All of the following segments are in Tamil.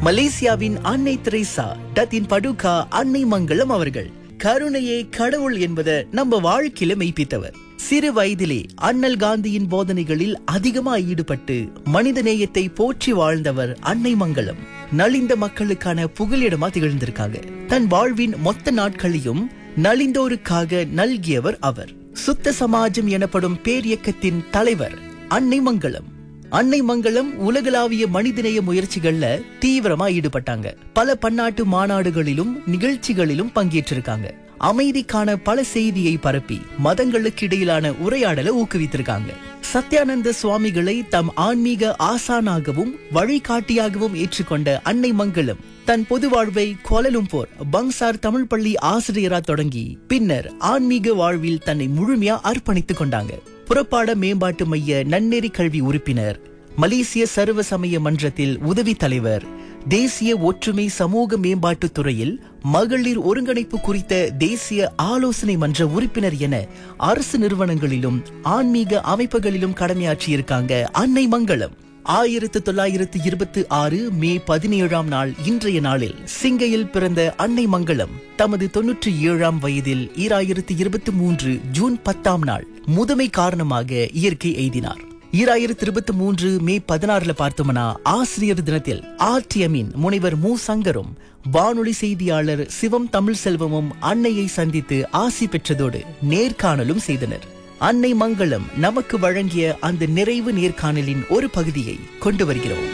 மலேசியாவின் அன்னை தெரேசா டத்தின் படுகா அன்னை மங்களம் அவர்கள் கருணையே கடவுள் என்பதை நம்ம வாழ்க்கையில மெய்ப்பித்தவர் சிறு வயதிலே அண்ணல் காந்தியின் போதனைகளில் அதிகமா ஈடுபட்டு மனித நேயத்தை போற்றி வாழ்ந்தவர் அன்னை மங்களம் நலிந்த மக்களுக்கான புகலிடமா திகழ்ந்திருக்காங்க தன் வாழ்வின் மொத்த நாட்களையும் நலிந்தோருக்காக நல்கியவர் அவர் சுத்த சமாஜம் எனப்படும் பேரியக்கத்தின் தலைவர் அன்னை மங்களம் அன்னை மங்களம் உலகளாவிய மனிதநேய முயற்சிகள்ல தீவிரமா ஈடுபட்டாங்க பல பன்னாட்டு மாநாடுகளிலும் நிகழ்ச்சிகளிலும் பங்கேற்றிருக்காங்க அமைதிக்கான பல செய்தியை பரப்பி மதங்களுக்கு இடையிலான உரையாடலை ஊக்குவித்திருக்காங்க சத்யானந்த சுவாமிகளை தம் ஆன்மீக ஆசானாகவும் வழிகாட்டியாகவும் ஏற்றுக்கொண்ட அன்னை மங்களம் தன் பொது வாழ்வை கோலலும்போர் பங்சார் தமிழ் பள்ளி ஆசிரியரா தொடங்கி பின்னர் ஆன்மீக வாழ்வில் தன்னை முழுமையா அர்ப்பணித்துக் கொண்டாங்க புறப்பாட மேம்பாட்டு மைய நன்னெறி கல்வி உறுப்பினர் மலேசிய சர்வ சமய மன்றத்தில் உதவி தலைவர் தேசிய ஒற்றுமை சமூக மேம்பாட்டுத் துறையில் மகளிர் ஒருங்கிணைப்பு குறித்த தேசிய ஆலோசனை மன்ற உறுப்பினர் என அரசு நிறுவனங்களிலும் ஆன்மீக அமைப்புகளிலும் கடமையாற்றியிருக்காங்க அன்னை மங்களம் ஆயிரத்து தொள்ளாயிரத்து இருபத்தி ஆறு மே பதினேழாம் நாள் இன்றைய நாளில் சிங்கையில் பிறந்த அன்னை மங்களம் தமது தொன்னூற்றி ஏழாம் வயதில் ஈராயிரத்து இருபத்தி மூன்று ஜூன் பத்தாம் நாள் முதுமை காரணமாக இயற்கை எய்தினார் ஈராயிரத்து இருபத்தி மூன்று மே பதினாறுல பார்த்தோம்னா ஆசிரியர் தினத்தில் ஆர்டிஎம்மின் முனைவர் மு சங்கரும் வானொலி செய்தியாளர் சிவம் தமிழ் செல்வமும் அன்னையை சந்தித்து ஆசி பெற்றதோடு நேர்காணலும் செய்தனர் அன்னை மங்களம் நமக்கு வழங்கிய அந்த நிறைவு நேர்காணலின் ஒரு பகுதியை கொண்டு வருகிறோம்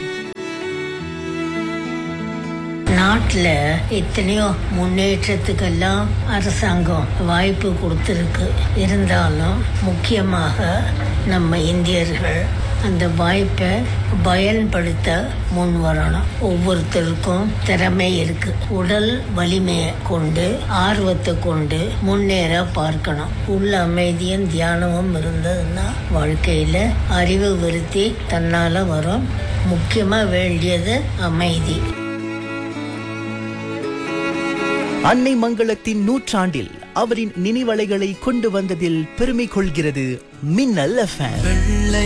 நாட்டில் எத்தனையோ முன்னேற்றத்துக்கெல்லாம் அரசாங்கம் வாய்ப்பு கொடுத்துருக்கு இருந்தாலும் முக்கியமாக நம்ம இந்தியர்கள் அந்த வாய்ப்பை பயன்படுத்த முன் வரணும் ஒவ்வொருத்தருக்கும் திறமை இருக்கு உடல் வலிமையை கொண்டு ஆர்வத்தை கொண்டு முன்னேற பார்க்கணும் உள்ள அமைதியும் தியானமும் இருந்ததுன்னா வாழ்க்கையில அறிவு விருத்தி தன்னால வரும் முக்கியமா வேண்டியது அமைதி அன்னை மங்களத்தின் நூற்றாண்டில் அவரின் நினைவலைகளை கொண்டு வந்ததில் பெருமை கொள்கிறது மின்னல் எஃப்எம்